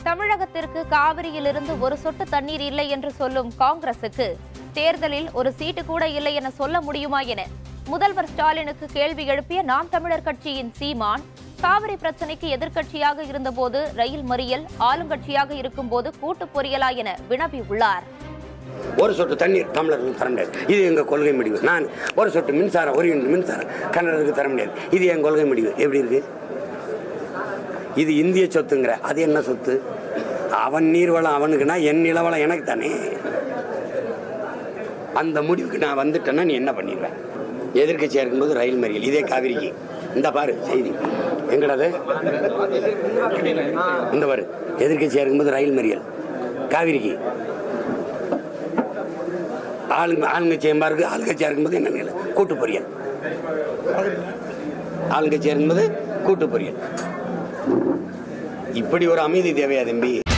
தமிழகத்திற்கு காவிரியிலிருந்து ஒரு சொட்டு தண்ணீர் இல்லை என்று சொல்லும் காங்கிரசுக்கு தேர்தலில் ஒரு சீட்டு கூட இல்லை என சொல்ல முடியுமா என முதல்வர் ஸ்டாலினுக்கு கேள்வி எழுப்பிய நாம் தமிழர் கட்சியின் சீமான் காவிரி பிரச்சனைக்கு எதிர்க்கட்சியாக இருந்தபோது ரயில் மறியல் ஆளுங்கட்சியாக இருக்கும்போது கூட்டு பொறியலா என வினவியுள்ளார் ஒரு சொட்டு தண்ணீர் தமிழர்களுக்கு தர முடியாது இது எங்கள் கொள்கை முடிவு நான் ஒரு சொட்டு மின்சாரம் ஒரு யூனிட் மின்சாரம் கன்னடருக்கு தர முடியாது இது என் கொள்கை முடிவு எப்படி இருக்கு இது இந்திய சொத்துங்கிற அது என்ன சொத்து அவன் நீர்வளம் அவனுக்குன்னா என் நிலவளம் எனக்கு தானே அந்த முடிவுக்கு நான் வந்துட்டேன்னா நீ என்ன பண்ணிடுவேன் எதிர்க்கட்சியாக இருக்கும்போது ரயில் மறியல் இதே காவிரிக்கு இந்த பாரு செய்தி எங்கடாது இந்த பாரு எதிர்க்கட்சியாக இருக்கும்போது ரயில் மறியல் காவிரிக்கு ஆளுங்க ஆளுங்கட்சியமாக இருக்கு ஆளுங்கட்சியாக இருக்கும்போது என்ன நிலை கூட்டு பொரியல் ஆளுங்கட்சியாக இருக்கும்போது கூட்டு பொரியல் இப்படி ஒரு அமைதி தேவையா தம்பி